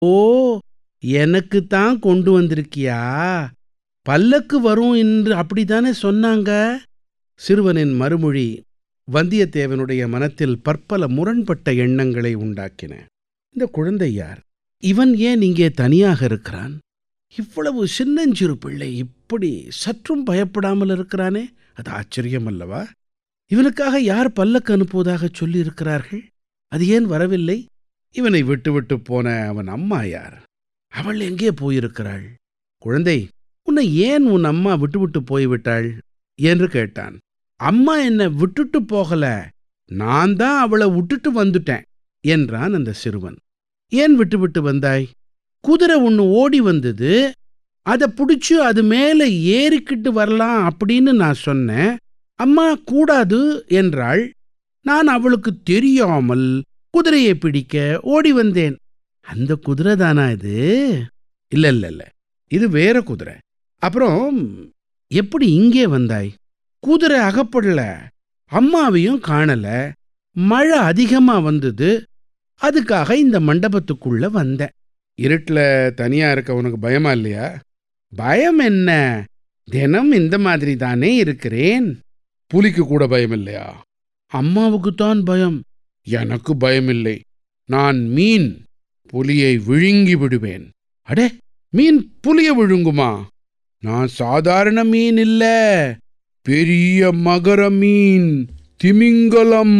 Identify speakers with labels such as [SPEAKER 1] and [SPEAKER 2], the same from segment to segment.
[SPEAKER 1] ஓ எனக்கு தான் கொண்டு வந்திருக்கியா பல்லக்கு வரும் என்று அப்படித்தானே சொன்னாங்க சிறுவனின் மறுமொழி வந்தியத்தேவனுடைய மனத்தில் பற்பல முரண்பட்ட எண்ணங்களை உண்டாக்கின இந்த குழந்தை யார் இவன் ஏன் இங்கே தனியாக இருக்கிறான் இவ்வளவு சின்னஞ்சிறு பிள்ளை இப்படி சற்றும் பயப்படாமல் இருக்கிறானே அது ஆச்சரியம் அல்லவா இவனுக்காக யார் பல்லக்கு அனுப்புவதாக சொல்லியிருக்கிறார்கள் அது ஏன் வரவில்லை இவனை விட்டுவிட்டு போன அவன் அம்மா யார் அவள் எங்கே போயிருக்கிறாள் குழந்தை உன்னை ஏன் உன் அம்மா விட்டுவிட்டு போய்விட்டாள் என்று கேட்டான் அம்மா என்ன விட்டுட்டு போகல நான் தான் அவளை விட்டுட்டு வந்துட்டேன் என்றான் அந்த சிறுவன் ஏன் விட்டுவிட்டு வந்தாய் குதிரை ஒன்று ஓடி வந்தது அதை பிடிச்சு அது மேலே ஏறிக்கிட்டு வரலாம் அப்படின்னு நான் சொன்னேன் அம்மா கூடாது என்றாள் நான் அவளுக்கு தெரியாமல் குதிரையை பிடிக்க ஓடி வந்தேன் அந்த குதிரை தானா இது இல்ல இல்ல இல்ல இது வேற குதிரை அப்புறம் எப்படி இங்கே வந்தாய் குதிரை அகப்படல அம்மாவையும் காணல மழை அதிகமா வந்தது அதுக்காக இந்த மண்டபத்துக்குள்ள வந்தேன் இருட்டில் தனியா இருக்க உனக்கு பயமா இல்லையா பயம் என்ன தினம் இந்த மாதிரி தானே இருக்கிறேன் புலிக்கு கூட பயம் இல்லையா அம்மாவுக்கு தான் பயம் எனக்கு பயமில்லை நான் மீன் புலியை விழுங்கி விடுவேன் அடே மீன் புலிய விழுங்குமா நான் சாதாரண மீன் இல்ல பெரிய மகர மீன் திமிங்கலம்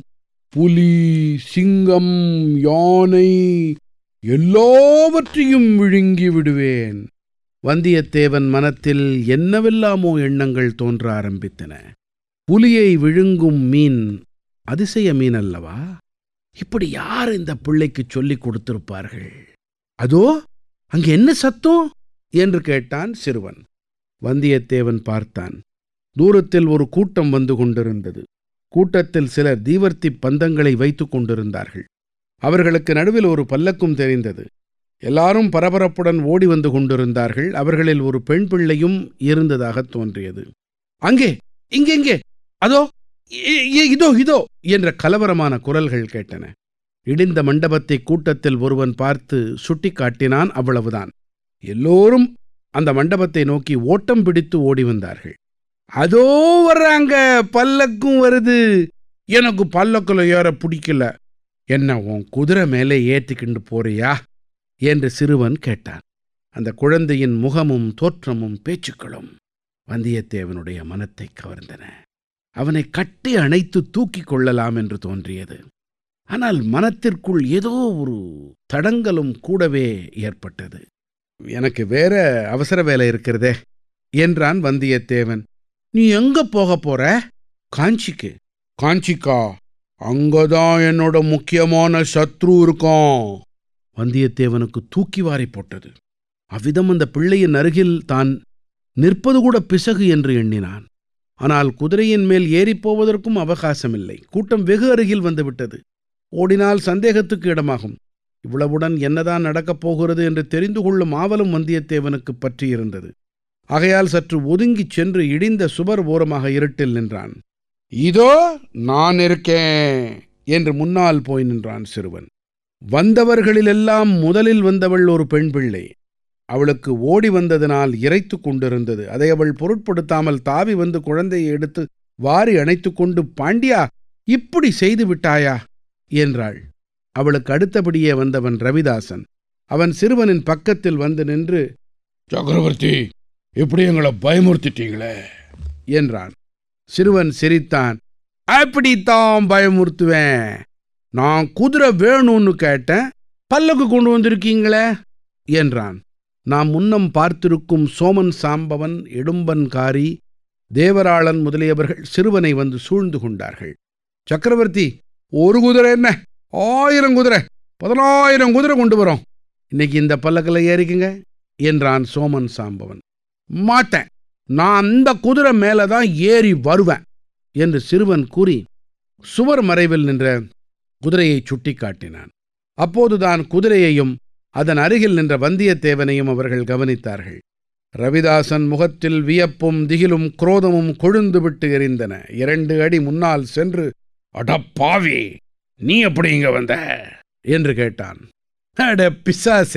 [SPEAKER 1] புலி சிங்கம் யானை எல்லாவற்றையும் விழுங்கி விடுவேன் வந்தியத்தேவன் மனத்தில் என்னவெல்லாமோ எண்ணங்கள் தோன்ற ஆரம்பித்தன புலியை விழுங்கும் மீன் அதிசய மீன் அல்லவா இப்படி யார் இந்த பிள்ளைக்கு சொல்லிக் கொடுத்திருப்பார்கள் அதோ அங்க என்ன சத்தம் என்று கேட்டான் சிறுவன் வந்தியத்தேவன் பார்த்தான் தூரத்தில் ஒரு கூட்டம் வந்து கொண்டிருந்தது கூட்டத்தில் சிலர் தீவர்த்தி பந்தங்களை வைத்துக் கொண்டிருந்தார்கள் அவர்களுக்கு நடுவில் ஒரு பல்லக்கும் தெரிந்தது எல்லாரும் பரபரப்புடன் ஓடி வந்து கொண்டிருந்தார்கள் அவர்களில் ஒரு பெண் பிள்ளையும் இருந்ததாக தோன்றியது அங்கே இங்கெங்கே அதோ இ- இ- இதோ இதோ என்ற கலவரமான குரல்கள் கேட்டன இடிந்த மண்டபத்தை கூட்டத்தில் ஒருவன் பார்த்து சுட்டிக்காட்டினான் அவ்வளவுதான் எல்லோரும் அந்த மண்டபத்தை நோக்கி ஓட்டம் பிடித்து ஓடி வந்தார்கள் அதோ வர்றாங்க பல்லக்கும் வருது எனக்கு பல்லக்குல ஏற பிடிக்கல என்ன உன் குதிரை மேலே ஏற்றிக்கிண்டு போறியா என்று சிறுவன் கேட்டான் அந்த குழந்தையின் முகமும் தோற்றமும் பேச்சுக்களும் வந்தியத்தேவனுடைய மனத்தை கவர்ந்தன அவனை கட்டி அணைத்து தூக்கிக் கொள்ளலாம் என்று தோன்றியது ஆனால் மனத்திற்குள் ஏதோ ஒரு தடங்கலும் கூடவே ஏற்பட்டது எனக்கு வேற அவசர வேலை இருக்கிறதே என்றான் வந்தியத்தேவன் நீ எங்க போக போற காஞ்சிக்கு காஞ்சிக்கா அங்கதான் என்னோட முக்கியமான சத்ரு இருக்கான் வந்தியத்தேவனுக்கு தூக்கி வாரி போட்டது அவ்விதம் அந்த பிள்ளையின் அருகில் தான் நிற்பது கூட பிசகு என்று எண்ணினான் ஆனால் குதிரையின் மேல் ஏறிப் போவதற்கும் அவகாசமில்லை கூட்டம் வெகு அருகில் வந்துவிட்டது ஓடினால் சந்தேகத்துக்கு இடமாகும் இவ்வளவுடன் என்னதான் நடக்கப் போகிறது என்று தெரிந்து கொள்ளும் ஆவலும் வந்தியத்தேவனுக்கு பற்றியிருந்தது ஆகையால் சற்று ஒதுங்கிச் சென்று இடிந்த சுவர் ஓரமாக இருட்டில் நின்றான் இதோ நான் இருக்கேன் என்று முன்னால் போய் நின்றான் சிறுவன் வந்தவர்களிலெல்லாம் முதலில் வந்தவள் ஒரு பெண் பிள்ளை அவளுக்கு ஓடி வந்ததனால் இறைத்து கொண்டிருந்தது அதை அவள் பொருட்படுத்தாமல் தாவி வந்து குழந்தையை எடுத்து வாரி அணைத்துக் கொண்டு பாண்டியா இப்படி செய்து விட்டாயா என்றாள் அவளுக்கு அடுத்தபடியே வந்தவன் ரவிதாசன் அவன் சிறுவனின் பக்கத்தில் வந்து நின்று சக்கரவர்த்தி இப்படி எங்களை பயமுறுத்திட்டீங்களே என்றான் சிறுவன் சிரித்தான் அப்படித்தான் பயமுறுத்துவேன் நான் குதிரை வேணும்னு கேட்டேன் பல்லக்கு கொண்டு வந்திருக்கீங்களே என்றான் நாம் முன்னம் பார்த்திருக்கும் சோமன் சாம்பவன் இடும்பன்காரி தேவராளன் முதலியவர்கள் சிறுவனை வந்து சூழ்ந்து கொண்டார்கள் சக்கரவர்த்தி ஒரு குதிரை என்ன ஆயிரம் குதிரை பதினாயிரம் குதிரை கொண்டு வரோம் இன்னைக்கு இந்த பல்லக்கில் ஏறிக்குங்க என்றான் சோமன் சாம்பவன் மாட்டேன் நான் அந்த குதிரை மேலே தான் ஏறி வருவேன் என்று சிறுவன் கூறி சுவர் மறைவில் நின்ற குதிரையை சுட்டிக்காட்டினான் அப்போதுதான் குதிரையையும் அதன் அருகில் நின்ற வந்தியத்தேவனையும் அவர்கள் கவனித்தார்கள் ரவிதாசன் முகத்தில் வியப்பும் திகிலும் குரோதமும் கொழுந்து விட்டு எரிந்தன இரண்டு அடி முன்னால் சென்று அடப்பாவி நீ எப்படி இங்க வந்த என்று கேட்டான் அட பிசாசே